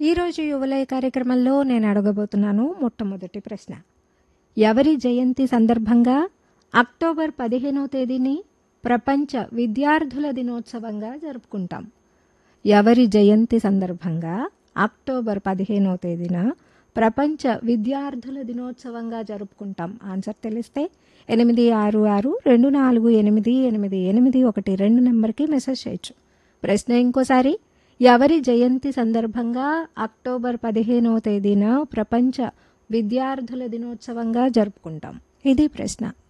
ఈరోజు యువలయ కార్యక్రమంలో నేను అడగబోతున్నాను మొట్టమొదటి ప్రశ్న ఎవరి జయంతి సందర్భంగా అక్టోబర్ పదిహేనవ తేదీని ప్రపంచ విద్యార్థుల దినోత్సవంగా జరుపుకుంటాం ఎవరి జయంతి సందర్భంగా అక్టోబర్ పదిహేనవ తేదీన ప్రపంచ విద్యార్థుల దినోత్సవంగా జరుపుకుంటాం ఆన్సర్ తెలిస్తే ఎనిమిది ఆరు ఆరు రెండు నాలుగు ఎనిమిది ఎనిమిది ఎనిమిది ఒకటి రెండు నెంబర్కి మెసేజ్ చేయొచ్చు ప్రశ్న ఇంకోసారి ఎవరి జయంతి సందర్భంగా అక్టోబర్ పదిహేనవ తేదీన ప్రపంచ విద్యార్థుల దినోత్సవంగా జరుపుకుంటాం ఇది ప్రశ్న